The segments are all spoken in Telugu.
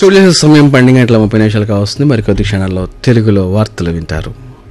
స్టూడియో సమయం పన్నెండు గంటల ముప్పై నిమిషాలుగా వస్తుంది మరికొద్ది క్షణాల్లో తెలుగులో వార్తలు వింటారు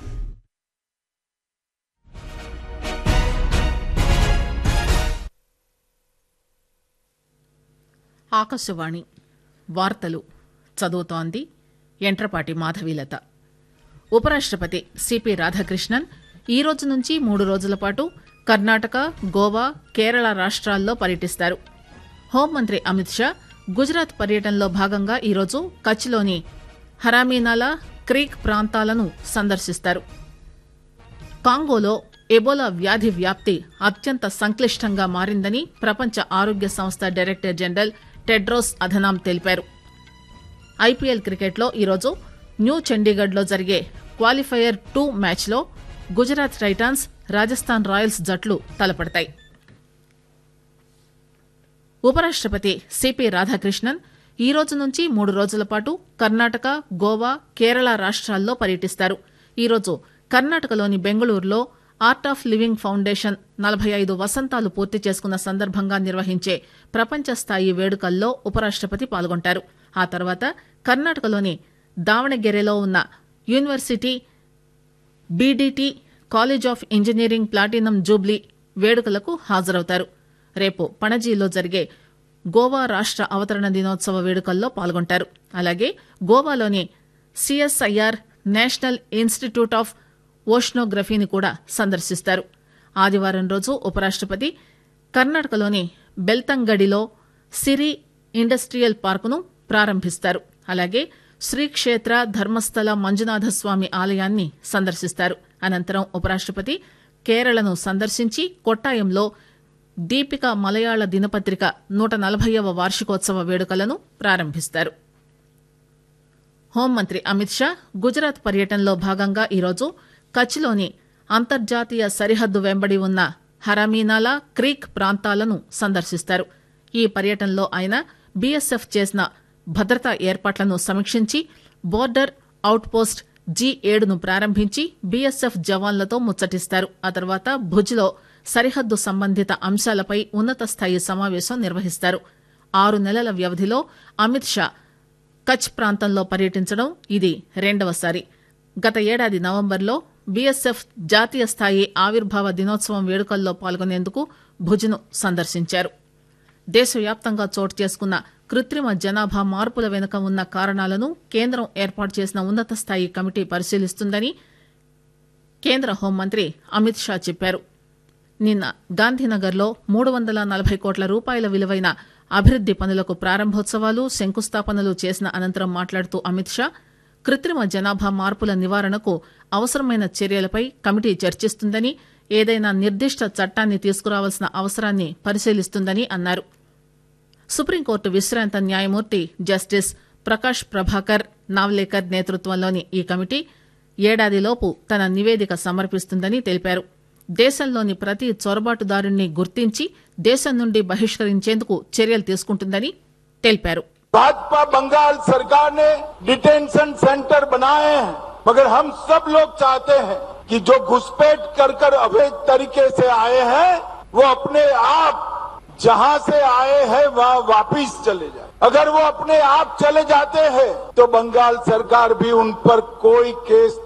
ఆకాశవాణి వార్తలు చదువుతోంది ఎంట్రపాటి మాధవీలత ఉపరాష్ట్రపతి సిపి రాధాకృష్ణన్ ఈ రోజు నుంచి మూడు రోజుల పాటు కర్ణాటక గోవా కేరళ రాష్ట్రాల్లో పర్యటిస్తారు హోంమంత్రి అమిత్ షా గుజరాత్ పర్యటనలో భాగంగా ఈరోజు కచ్లోని హరామీనాలా క్రీక్ ప్రాంతాలను సందర్శిస్తారు కాంగోలో ఎబోలా వ్యాధి వ్యాప్తి అత్యంత సంక్లిష్టంగా మారిందని ప్రపంచ ఆరోగ్య సంస్థ డైరెక్టర్ జనరల్ టెడ్రోస్ అధనాం తెలిపారు ఐపీఎల్ క్రికెట్లో ఈరోజు న్యూ చండీగఢ్లో జరిగే క్వాలిఫైయర్ టూ మ్యాచ్లో గుజరాత్ టైటాన్స్ రాజస్థాన్ రాయల్స్ జట్లు తలపడతాయి ఉపరాష్ట్రపతి సిపి రాధాకృష్ణన్ ఈ రోజు నుంచి మూడు రోజుల పాటు కర్ణాటక గోవా కేరళ రాష్ట్రాల్లో పర్యటిస్తారు ఈరోజు కర్ణాటకలోని బెంగళూరులో ఆర్ట్ ఆఫ్ లివింగ్ ఫౌండేషన్ నలభై ఐదు వసంతాలు పూర్తి చేసుకున్న సందర్భంగా నిర్వహించే ప్రపంచ స్థాయి వేడుకల్లో ఉపరాష్ట్రపతి పాల్గొంటారు ఆ తర్వాత కర్ణాటకలోని దావణగెరెలో ఉన్న university BDT college of engineering platinum jubilee వేడుకలకు హాజరవుతారు రేపు పణజీలో జరిగే గోవా రాష్ట అవతరణ దినోత్సవ వేడుకల్లో పాల్గొంటారు అలాగే గోవాలోని సిఎస్ఐఆర్ నేషనల్ ఇన్స్టిట్యూట్ ఆఫ్ ఓషనోగ్రఫీని కూడా సందర్శిస్తారు ఆదివారం రోజు ఉపరాష్ట్రపతి కర్ణాటకలోని బెల్తంగడిలో సిరి ఇండస్ట్రియల్ పార్కును ప్రారంభిస్తారు అలాగే శ్రీక్షేత్ర ధర్మస్థల మంజునాథ స్వామి ఆలయాన్ని సందర్శిస్తారు అనంతరం ఉపరాష్ట్రపతి కేరళను సందర్శించి కొట్టాయంలో దీపిక మలయాళ దినపత్రిక నూట నలభైవ వార్షికోత్సవ వేడుకలను ప్రారంభిస్తారు హోంమంత్రి అమిత్ షా గుజరాత్ పర్యటనలో భాగంగా ఈరోజు కచ్లోని అంతర్జాతీయ సరిహద్దు వెంబడి ఉన్న హరమీనాలా క్రీక్ ప్రాంతాలను సందర్శిస్తారు ఈ పర్యటనలో ఆయన బీఎస్ఎఫ్ చేసిన భద్రతా ఏర్పాట్లను సమీక్షించి బోర్డర్ అవుట్ పోస్ట్ జీ ఏడును ప్రారంభించి బీఎస్ఎఫ్ జవాన్లతో ముచ్చటిస్తారు ఆ తర్వాత భుజ్లో సరిహద్దు సంబంధిత అంశాలపై ఉన్నత స్థాయి సమావేశం నిర్వహిస్తారు ఆరు నెలల వ్యవధిలో అమిత్ షా కచ్ ప్రాంతంలో పర్యటించడం ఇది రెండవసారి గత ఏడాది నవంబర్లో బీఎస్ఎఫ్ జాతీయ స్థాయి ఆవిర్భావ దినోత్సవం వేడుకల్లో పాల్గొనేందుకు భుజ్ను సందర్శించారు దేశవ్యాప్తంగా చోటు చేసుకున్న కృత్రిమ జనాభా మార్పుల వెనుక ఉన్న కారణాలను కేంద్రం ఏర్పాటు చేసిన ఉన్నత స్థాయి కమిటీ పరిశీలిస్తుందని కేంద్ర హోంమంత్రి అమిత్ షా చెప్పారు నిన్న గాంధీనగర్లో మూడు వందల నలభై కోట్ల రూపాయల విలువైన అభివృద్ది పనులకు ప్రారంభోత్సవాలు శంకుస్థాపనలు చేసిన అనంతరం మాట్లాడుతూ అమిత్ షా కృత్రిమ జనాభా మార్పుల నివారణకు అవసరమైన చర్యలపై కమిటీ చర్చిస్తుందని ఏదైనా నిర్దిష్ట చట్టాన్ని తీసుకురావాల్సిన అవసరాన్ని పరిశీలిస్తుందని అన్నారు సుప్రీంకోర్టు విశ్రాంత న్యాయమూర్తి జస్టిస్ ప్రకాష్ ప్రభాకర్ నావ్లేకర్ నేతృత్వంలోని ఈ కమిటీ ఏడాదిలోపు తన నివేదిక సమర్పిస్తుందని తెలిపారు దేశంలోని ప్రతి చొరబాటుదారుణ్ణి గుర్తించి దేశం నుండి బహిష్కరించేందుకు చర్యలు తీసుకుంటుందని తెలిపారు भाजपा बंगाल सरकार ने डिटेंशन सेंटर बनाए हैं मगर हम सब लोग चाहते हैं कि जो घुसपैठ कर कर अवैध तरीके से आए हैं वो अपने आप जहां से आए हैं वहां वापिस चले जाए अगर वो अपने आप चले जाते हैं तो बंगाल सरकार भी उन पर कोई केस